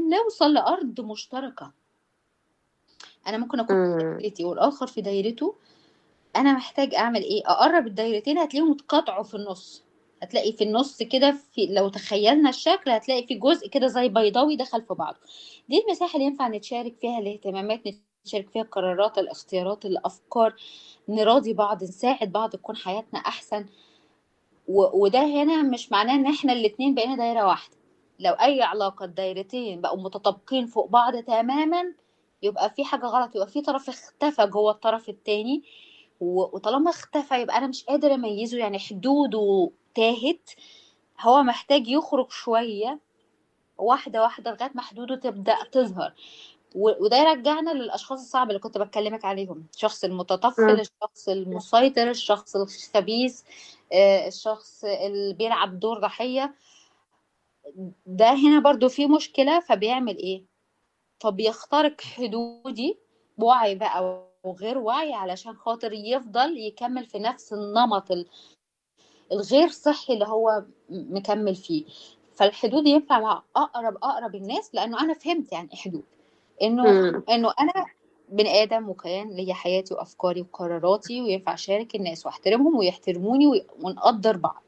نوصل لأرض مشتركة أنا ممكن أكون في إمم. دايرتي والآخر في دايرته أنا محتاج أعمل إيه أقرب الدايرتين هتلاقيهم اتقاطعوا في النص هتلاقي في النص كده في لو تخيلنا الشكل هتلاقي في جزء كده زي بيضاوي دخل في بعضه دي المساحة اللي ينفع نتشارك فيها الاهتمامات نتشارك فيها القرارات الاختيارات الأفكار نراضي بعض نساعد بعض تكون حياتنا أحسن و... وده هنا مش معناه ان احنا الاتنين بقينا دايرة واحدة لو اي علاقة دايرتين بقوا متطابقين فوق بعض تماما يبقى في حاجة غلط يبقى في طرف اختفى جوه الطرف التاني و... وطالما اختفى يبقى انا مش قادر اميزه يعني حدوده تاهت هو محتاج يخرج شوية واحدة واحدة لغاية ما حدوده تبدأ تظهر و- وده يرجعنا للأشخاص الصعبة اللي كنت بكلمك عليهم الشخص المتطفل إمم. الشخص المسيطر الشخص الخبيث آه، الشخص اللي بيلعب دور ضحية ده هنا برضو في مشكلة فبيعمل ايه فبيخترق حدودي بوعي بقى وغير وعي علشان خاطر يفضل يكمل في نفس النمط ال- الغير صحي اللي هو م- مكمل فيه فالحدود ينفع مع اقرب اقرب الناس لانه انا فهمت يعني ايه حدود انه إمم. انه انا بني ادم وكيان ليا حياتي وافكاري وقراراتي وينفع اشارك الناس واحترمهم ويحترموني وي- ونقدر بعض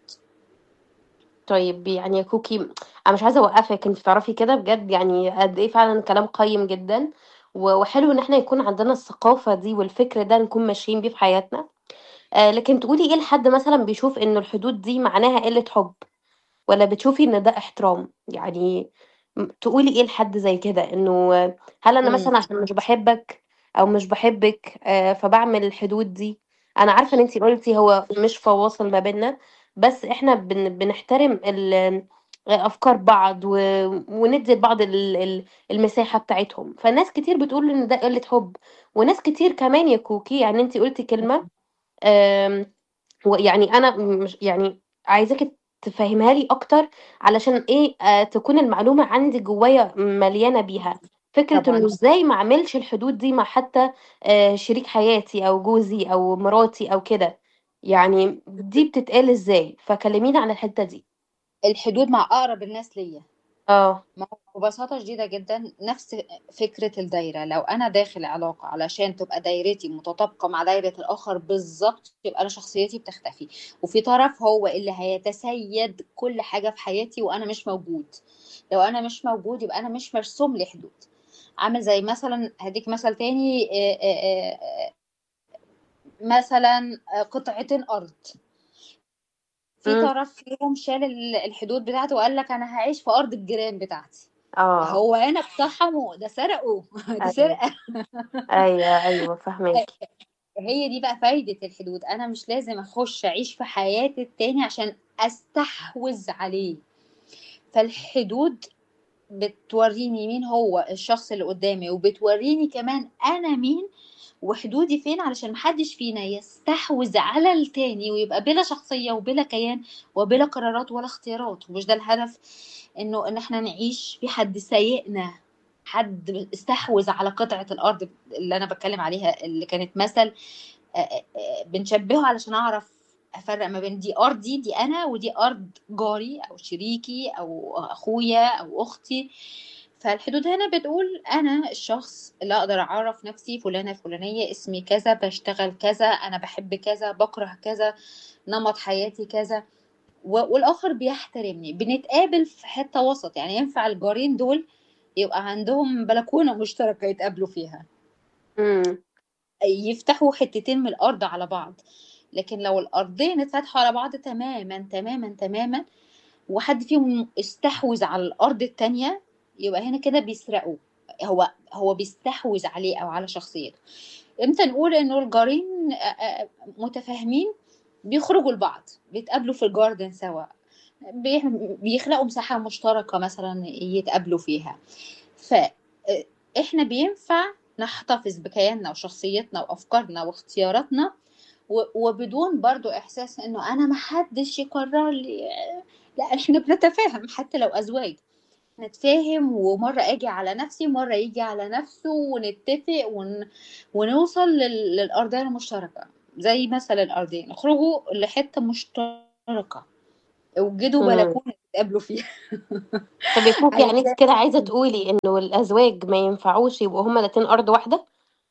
طيب يعني يا كوكي أنا مش عايزة أوقّفِك، أنتِ تعرفي كده بجد يعني قد إيه فعلًا كلام قيّم جدًا، و وحلو إن إحنا يكون عندنا الثقافة دي والفكر ده نكون ماشيين بيه في حياتنا، آآ لكن تقولي إيه لحد مثلًا بيشوف إنه الحدود دي معناها قِلّة حُب، والّا بتشوفي إن ده احترام؟ يعني م تقولي إيه لحد زي كده، إنه هل أنا امم مثلًا عشان مش باحبك أو مش باحبِك آآ فباعمل الحدود دي؟ أنا عارفة إن أنتِ قُلتِ هو مش فواصل ما بيننا، بس إحنا بن بنحترم ال أفكار بعض و وندّي لبعض ال ال المساحة بتاعتهم، فناس كتير بتقول إن ده قِلّة حُب، وناس كتير كمان يا كوكي يعني أنتِ قُلتِ كلمة آمم ويعني أنا مش يعني عايزاكِ تفهّميها لي أكتر علشان إيه، آآ تكون المعلومة عندي جوايا مليانة بيها، فكرة إنه طبعا إزاي ما أعملش الحدود دي مع حتى آآ شريك حياتي أو جوزي أو مراتي أو كده، يعني دي بتتقال إزاي؟ فكلميني عن الحتّة دي. الحدود مع اقرب الناس ليا آه، ما هو ببساطة شديدة جدا نفس فكرة الدايرة لو أنا داخل علاقة علشان تبقى دايرتي متطابقة مع دايرة الآخر بالظبط يبقى أنا شخصيتي بتختفي وفي طرف هو اللي هيتسيد كل حاجة في حياتي وأنا مش موجود لو أنا مش موجود يبقى أنا مش مرسوم لي حدود عامل زي مثلا هديك مثل تاني آه، آه، آه، مثلا آه، قطعتين أرض في إمم، طرف فيهم شال ال- الحدود بتاعته وقال لك أنا هعيش في أرض الجيران بتاعتي آه، هو هنا اقتحموا ده سرقوا دي أيوه، سرقة أيوه، أيوه فاهماكِ. هي دي بقى فايدة الحدود أنا مش لازم أخش أعيش في حياة التاني عشان أستحوذ عليه فالحدود بتوريني مين هو الشخص اللي قدامي وبتوريني كمان أنا مين وحدودي فين علشان محدش فينا يستحوذ على التاني ويبقى بلا شخصية وبلا كيان وبلا قرارات ولا اختيارات ومش ده الهدف انه ان احنا نعيش في حد سايقنا حد استحوذ على قطعة الأرض اللي أنا بتكلم عليها اللي كانت مثل آه، آه، بنشبهه علشان أعرف أفرق ما بين دي أرضي دي أنا ودي أرض جاري أو شريكي أو أخويا أو أختي فالحدود هنا بتقول أنا الشخص اللي أقدر أعرف نفسي فلانة فلانية اسمي كذا بشتغل كذا أنا بحب كذا بكره كذا نمط حياتي كذا و- والآخر بيحترمني بنتقابل في حتة وسط يعني ينفع الجارين دول يبقى عندهم بلكونة مشتركة يتقابلوا فيها إمم، يفتحوا حتتين من الأرض على بعض لكن لو الأرضين اتفتحوا على بعض تماما تماما تماما وحد فيهم استحوذ على الأرض التانية يبقى هنا كده بيسرقوا هو هو بيستحوذ عليه أو على شخصيته امتى نقول إنه الجارين آه، آه، متفاهمين بيخرجوا لبعض بيتقابلوا في الجاردن سوا بي- بيخلقوا مساحة مشتركة مثلا يتقابلوا فيها فإحنا بينفع نحتفظ بكياننا وشخصيتنا وأفكارنا واختياراتنا و- وبدون برضو إحساس إنه أنا محدش يقرر لي لا إحنا بنتفاهم حتى لو أزواج نتفاهم ومرة أجي على نفسي ومرة يجي على نفسه ونتفق ون... ونوصل لل... للأرضية المشتركة زي مثل الأرضين اخرجوا لحتة مشتركة اوجدوا إمم. بلكونة تقابلوا فيها طب يا كوكي يعني انت عايزاه كده عايزة تقولي انه الازواج ما ينفعوش يبقوا هما الاتنين ارض واحدة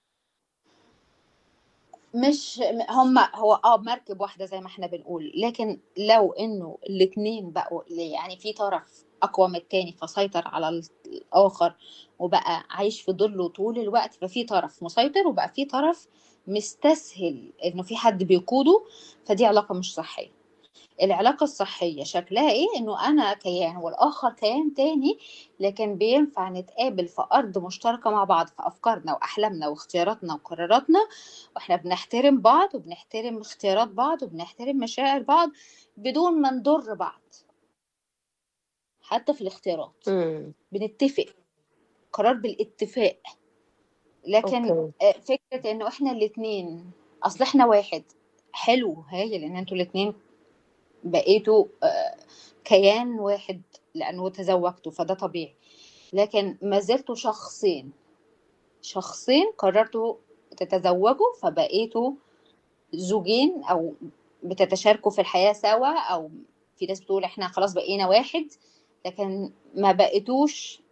مش هم هو اه مركب واحدة زي ما احنا بنقول لكن لو انه الاتنين بقوا يعني في طرف اقوى من التاني فسيطر على الاخر وبقى عايش في ظله طول الوقت ففي طرف مسيطر وبقى في طرف مستسهل انه في حد بيقوده فدي علاقة مش صحية العلاقة الصحية شكلها ايه انه انا كيان والاخر كيان تاني لكن بينفع نتقابل في ارض مشتركة مع بعض في افكارنا واحلامنا واختياراتنا وقراراتنا واحنا بنحترم بعض وبنحترم اختيارات بعض وبنحترم مشاعر بعض بدون ما نضر بعض حتى في الاختيارات امم بنتفق قرار بالاتفاق لكن اوكي آه، فكرة انه احنا الاتنين اصل احنا واحد حلو هايل ان انتوا الاتنين بقيتوا آه، كيان واحد لانه تزوجتوا فده طبيعي لكن ما زلتوا شخصين شخصين قررتوا تتزوجوا فبقيتوا زوجين او بتتشاركوا في الحياة سوا او في ناس بتقول احنا خلاص بقينا واحد لكن ما بقيتوش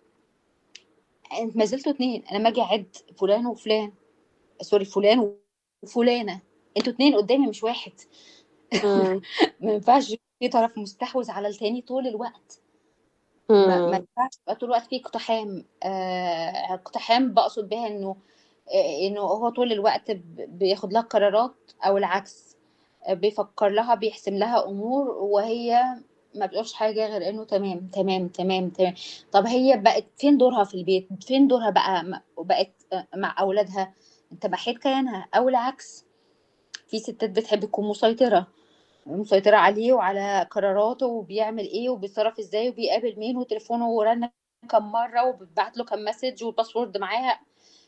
انت ما زلتوا اتنين انا ما اجي اعد فلان وفلان سوري فلان وفلانة انتوا اتنين قدامي مش واحد امم ما ينفعش في طرف مستحوذ على التاني طول الوقت ما, ما امم ينفعش يبقى طول الوقت في اقتحام آه اقتحام بقصد بها انه آه انه هو طول الوقت ب- بياخد لها قرارات او العكس آه بيفكر لها بيحسم لها امور وهي ما بتقولش حاجه غير انه تمام تمام تمام تمام طب هي بقت فين دورها في البيت فين دورها بقى م- بقت آه، مع اولادها انت محيت كيانها او العكس في ستات بتحب تكون مسيطره مسيطرة عليه وعلى قراراته وبيعمل ايه وبيتصرف ازاي وبيقابل مين وتليفونه رن كم مرة وبتبعت له كم مسج والباسورد معاها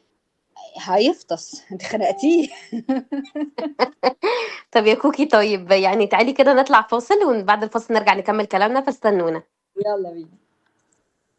هيفطس انت خنقتيه طب يا كوكي طيب يعني تعالي كده نطلع فاصل وبعد الفاصل نرجع نكمل كلامنا فاستنونا يلا بينا